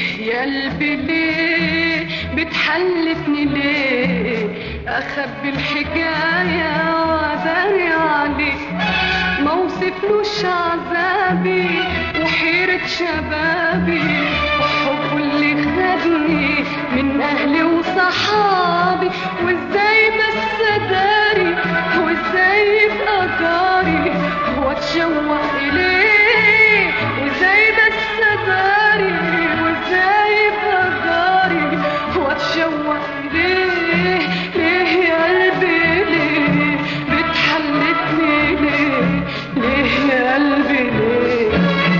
ليه يا قلبي ليه بتحلفني ليه اخبي الحكايه واداري عليك ما وصفلوش عذابي وحيرة شبابي وحبه اللي خدني من اهلي وصحابي وازاي بس داري وازاي يبقى جاري واتشوق اليه وازاي بس داري وازاي يبقى جاري واتشوق اليه ليه يا قلبي ليه بتحلفني ليه ليه يا قلبي ليه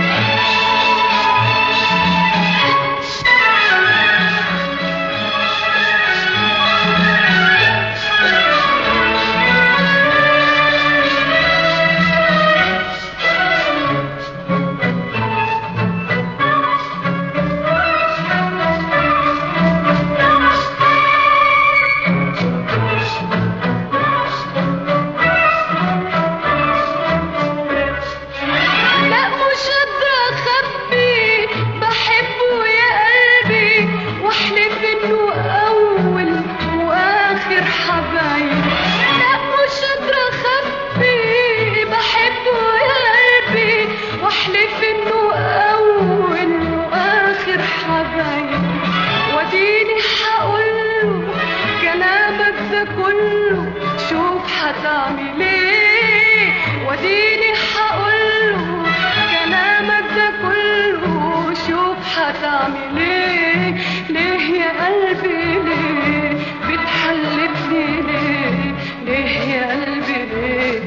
لا مش قادرة أخبي بحبه يا قلبي واحلف إنه أول وآخر حبايب لا مش قادرة أخبي بحبه يا قلبي واحلف إنه أول وآخر حبايب واديني هقوله كلامك ده كله شوف هتعمل ايه واديني هقوله كلامك ده كله شوف هتعمل ايه ليه يا قلبي ليه بتحلفني ليه ليه يا قلبي ليه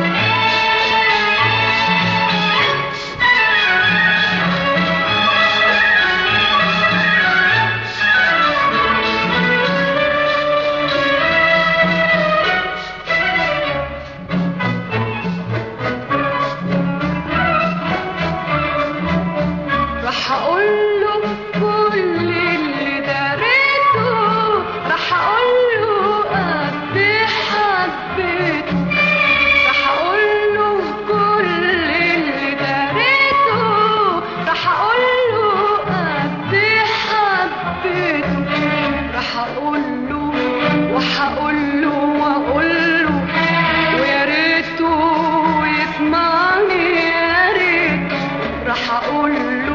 راح اقول له كل اللي داريته راح اقول له قد إيه حبيته راح اقول له كل اللي داريته راح اقول له قد إيه حبيته راح اقول له وهقول له واقول له ويا ريته يسمعني يا ريت راح اقول له